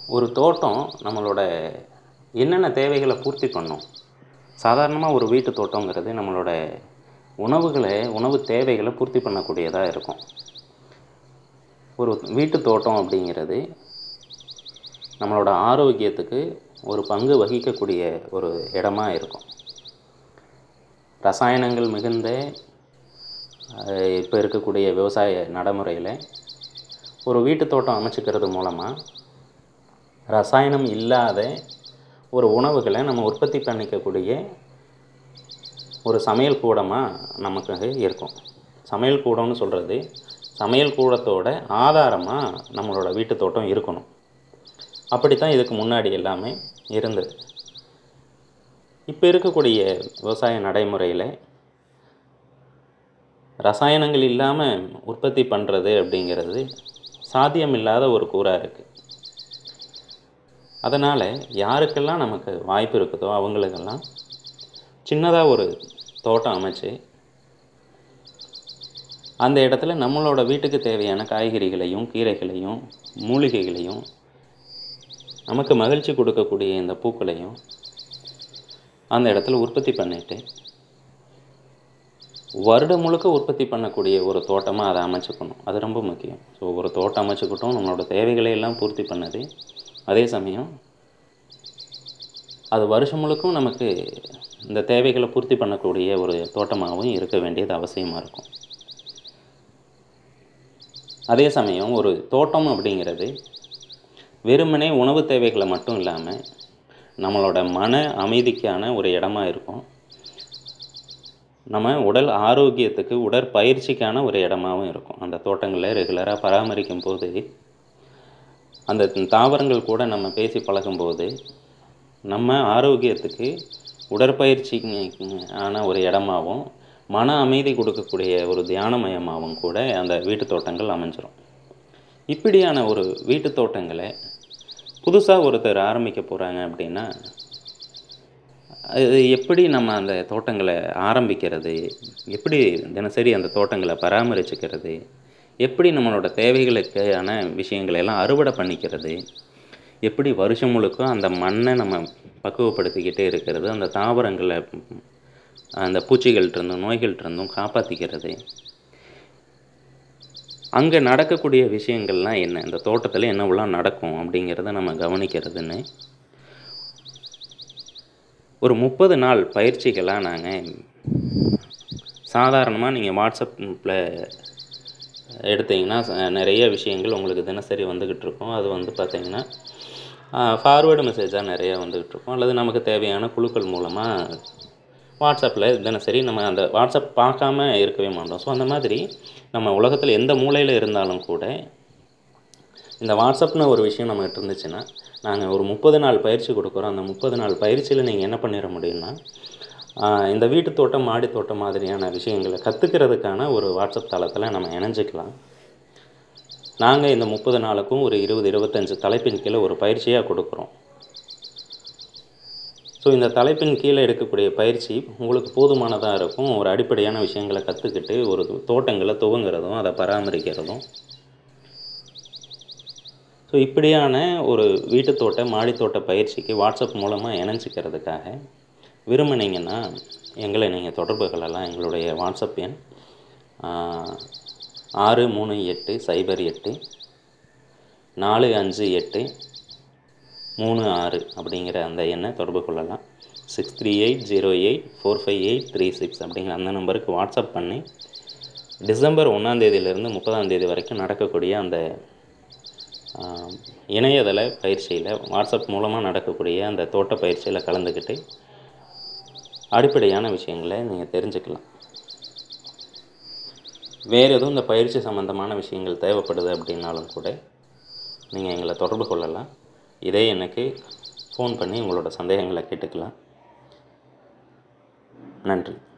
ஒரு தோட்டம் நம்மளோட என்னென்ன தேவைகளை பூர்த்தி பண்ணும் சாதாரணமாக ஒரு வீட்டு தோட்டங்கிறது நம்மளோட உணவுகளை உணவு தேவைகளை பூர்த்தி பண்ணக்கூடியதாக இருக்கும் ஒரு வீட்டு தோட்டம் அப்படிங்கிறது நம்மளோட ஆரோக்கியத்துக்கு ஒரு பங்கு வகிக்கக்கூடிய ஒரு இடமா இருக்கும் ரசாயனங்கள் மிகுந்த இப்போ இருக்கக்கூடிய விவசாய நடைமுறையில் ஒரு வீட்டு தோட்டம் அமைச்சுக்கிறது மூலமாக ரசாயனம் இல்லாத ஒரு உணவுகளை நம்ம உற்பத்தி பண்ணிக்கக்கூடிய ஒரு சமையல் கூடமாக நமக்கு இருக்கும் சமையல் கூடம்னு சொல்கிறது சமையல் கூடத்தோட ஆதாரமாக நம்மளோட வீட்டு தோட்டம் இருக்கணும் அப்படித்தான் இதுக்கு முன்னாடி எல்லாமே இருந்தது இப்போ இருக்கக்கூடிய விவசாய நடைமுறையில் ரசாயனங்கள் இல்லாமல் உற்பத்தி பண்ணுறது அப்படிங்கிறது சாத்தியமில்லாத ஒரு கூறாக இருக்குது அதனால் யாருக்கெல்லாம் நமக்கு வாய்ப்பு இருக்குதோ அவங்களுக்கெல்லாம் சின்னதாக ஒரு தோட்டம் அமைச்சு அந்த இடத்துல நம்மளோட வீட்டுக்கு தேவையான காய்கறிகளையும் கீரைகளையும் மூலிகைகளையும் நமக்கு மகிழ்ச்சி கொடுக்கக்கூடிய இந்த பூக்களையும் அந்த இடத்துல உற்பத்தி பண்ணிட்டு வருடம் முழுக்க உற்பத்தி பண்ணக்கூடிய ஒரு தோட்டமாக அதை அமைச்சுக்கணும் அது ரொம்ப முக்கியம் ஸோ ஒரு தோட்டம் அமைச்சுக்கிட்டோம் நம்மளோட தேவைகளை எல்லாம் பூர்த்தி பண்ணது அதே சமயம் அது வருஷம் முழுக்கும் நமக்கு இந்த தேவைகளை பூர்த்தி பண்ணக்கூடிய ஒரு தோட்டமாகவும் இருக்க வேண்டியது அவசியமாக இருக்கும் அதே சமயம் ஒரு தோட்டம் அப்படிங்கிறது வெறுமனே உணவு தேவைகளை மட்டும் இல்லாமல் நம்மளோட மன அமைதிக்கான ஒரு இடமா இருக்கும் நம்ம உடல் ஆரோக்கியத்துக்கு உடற்பயிற்சிக்கான ஒரு இடமாவும் இருக்கும் அந்த தோட்டங்களை ரெகுலராக பராமரிக்கும் போது அந்த தாவரங்கள் கூட நம்ம பேசி பழகும்போது நம்ம ஆரோக்கியத்துக்கு உடற்பயிற்சி ஆன ஒரு இடமாவும் மன அமைதி கொடுக்கக்கூடிய ஒரு தியானமயமாகவும் கூட அந்த வீட்டு தோட்டங்கள் அமைஞ்சிரும் இப்படியான ஒரு வீட்டு தோட்டங்களை புதுசாக ஒருத்தர் ஆரம்பிக்க போகிறாங்க அப்படின்னா அது எப்படி நம்ம அந்த தோட்டங்களை ஆரம்பிக்கிறது எப்படி தினசரி அந்த தோட்டங்களை பராமரிச்சுக்கிறது எப்படி நம்மளோட தேவைகளுக்கான விஷயங்களை எல்லாம் அறுவடை பண்ணிக்கிறது எப்படி வருஷம் முழுக்க அந்த மண்ணை நம்ம பக்குவப்படுத்திக்கிட்டே இருக்கிறது அந்த தாவரங்களை அந்த பூச்சிகள்கிட்டருந்தும் நோய்கள்கிட்டருந்தும் காப்பாற்றிக்கிறது அங்கே நடக்கக்கூடிய விஷயங்கள்லாம் என்ன இந்த தோட்டத்தில் என்னவெல்லாம் நடக்கும் அப்படிங்கிறத நம்ம கவனிக்கிறதுன்னு ஒரு முப்பது நாள் பயிற்சிகளாக நாங்கள் சாதாரணமாக நீங்கள் வாட்ஸ்அப்பில் எடுத்தீங்கன்னா ச- நிறைய விஷயங்கள் உங்களுக்கு தினசரி வந்துக்கிட்டு இருக்கும் அது வந்து பார்த்தீங்கன்னா ஃபார்வேர்டு மெசேஜாக நிறைய வந்துக்கிட்டு இருக்கும் அல்லது நமக்கு தேவையான குழுக்கள் மூலமாக வாட்ஸ்அப்பில் தினசரி நம்ம அந்த வாட்ஸ்அப் பார்க்காம இருக்கவே மாட்டோம் ஸோ அந்த மாதிரி நம்ம உலகத்தில் எந்த மூலையில் இருந்தாலும் கூட இந்த வாட்ஸ்அப்னு ஒரு விஷயம் நம்மகிட்ட இருந்துச்சுன்னா நாங்கள் ஒரு முப்பது நாள் பயிற்சி கொடுக்குறோம் அந்த முப்பது நாள் பயிற்சியில் நீங்கள் என்ன பண்ணிட முடியும்னா ஆஹ் இந்த வீட்டு தோட்டம் மாடி தோட்டம் மாதிரியான விஷயங்களை கற்றுக்கிறதுக்கான ஒரு வாட்ஸ்அப் தளத்தில் நம்ம இணைஞ்சிக்கலாம் நாங்கள் இந்த முப்பது நாளுக்கும் ஒரு இருபது இருபத்தஞ்சு தலைப்பின் கீழே ஒரு பயிற்சியாக கொடுக்குறோம் ஸோ இந்த தலைப்பின் கீழே எடுக்கக்கூடிய பயிற்சி உங்களுக்கு போதுமானதாக இருக்கும் ஒரு அடிப்படையான விஷயங்களை கற்றுக்கிட்டு ஒரு தோட்டங்களை துவங்குறதும் அதை பராமரிக்கிறதும் ஸோ இப்படியான ஒரு வீட்டு தோட்ட மாடித்தோட்ட பயிற்சிக்கு வாட்ஸ்அப் மூலமாக இணைஞ்சிக்கிறதுக்காக விரும்பினீங்கன்னா எங்களை நீங்கள் தொடர்பு கொள்ளலாம் எங்களுடைய வாட்ஸ்அப் எண் ஆஹ், ஆறு மூணு எட்டு சைபர் எட்டு நாலு அஞ்சு எட்டு மூணு ஆறு அப்படிங்கிற அந்த எண்ணை தொடர்பு கொள்ளலாம் six three eight zero eight four five eight three six அப்படிங்கிற அந்த நம்பருக்கு வாட்ஸ்அப் பண்ணி டிசம்பர் ஒன்றாந்தேதியிலேருந்து முப்பதாந்தேதி வரைக்கும் நடக்கக்கூடிய அந்த ஆம், இணையதள பயிற்சியில் வாட்ஸ்அப் மூலமாக நடக்கக்கூடிய அந்த தோட்ட பயிற்சியில் கலந்துக்கிட்டு அடிப்படையான விஷயங்களை நீங்கள் தெரிஞ்சுக்கலாம் வேறு எதுவும் இந்த பயிற்சி சம்மந்தமான விஷயங்கள் தேவைப்படுது அப்படின்னாலும் கூட நீங்கள் எங்களை தொடர்பு கொள்ளலாம் இதே எனக்கு ஃபோன் பண்ணி உங்களோட சந்தேகங்களை கேட்டுக்கலாம் நன்றி